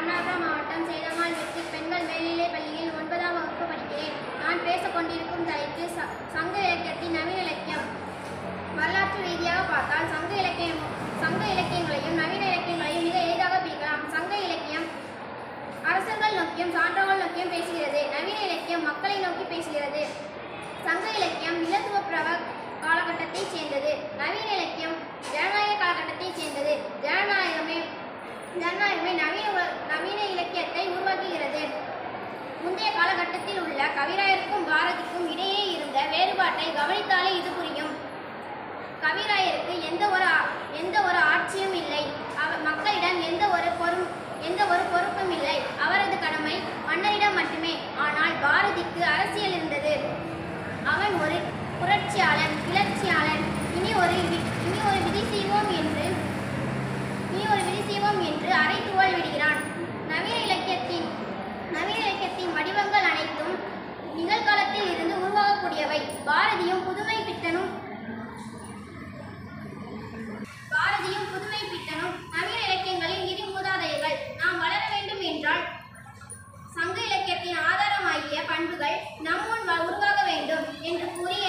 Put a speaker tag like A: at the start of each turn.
A: ராமநாதபுரம் மாவட்டம் சேதமால் வெற்றி பெண்கள் மேல்நிலைப் பள்ளியில் ஒன்பதாம் வகுப்பு படிக்கிறேன் நான் பேசக் கொண்டிருக்கும் தலைப்பு ச- சங்க இலக்கியத்தின் நவீன இலக்கியம் வரலாற்று ரீதியாக பார்த்தால் சங்க இலக்கியம் சங்க இலக்கியங்களையும் நவீன இலக்கியங்களையும் மிக எளிதாக பிரிக்கலாம் சங்க இலக்கியம் அரசர்கள் நோக்கியும் சான்றோர்கள் நோக்கியும் பேசுகிறது நவீன இலக்கியம் மக்களை நோக்கி பேசுகிறது சங்க இலக்கியம் நிலத்துவ பிரவ காலகட்டத்தைச் சேர்ந்தது நவீன இலக்கியம் ஜனநாயக காலகட்டத்தைச் சேர்ந்தது ஜனநாயகமே ஜனநாயகமே நவீன உல- நவீன இலக்கியத்தை உருவாக்குகிறது முந்தைய காலகட்டத்தில் உள்ள கவிராயருக்கும் பாரதிக்கும் இடையே இருந்த வேறுபாட்டை கவனித்தாலே இது புரியும் கவிராயருக்கு எந்த ஒரு ஆ- எந்த ஒரு ஆட்சியும் இல்லை அவர் மக்களிடம் எந்த ஒரு பொறும் எந்த ஒரு பொறுப்பும் இல்லை அவரது கடமை மன்னரிடம் மட்டுமே ஆனால் பாரதிக்கு அரசியல் இருந்தது அவன் ஒரு புரட்சியாளன் கிளர்ச்சியாளன் இனி ஒரு வி- இனி ஒரு விதி செய்வோம் என்று இனி ஒரு விதி செய்வோம் என்று அரை துவள் விடுகிறான் நவீன இலக்கியத்தின் நவீன இலக்கியத்தின் வடிவங்கள் அனைத்தும் நிகழ்காலத்தில் இருந்து உருவாகக்கூடியவை பாரதியும் புதுமை பித்தனும் பாரதியும் புதுமை பித்தனும் நவீன இலக்கியங்களின் இரு மூதாதையர்கள் நாம் வளர வேண்டும் என்றால் சங்க இலக்கியத்தின் ஆதாரமாகிய பண்புகள் நம்முன் வ- உருவாக வேண்டும் என்று கூறி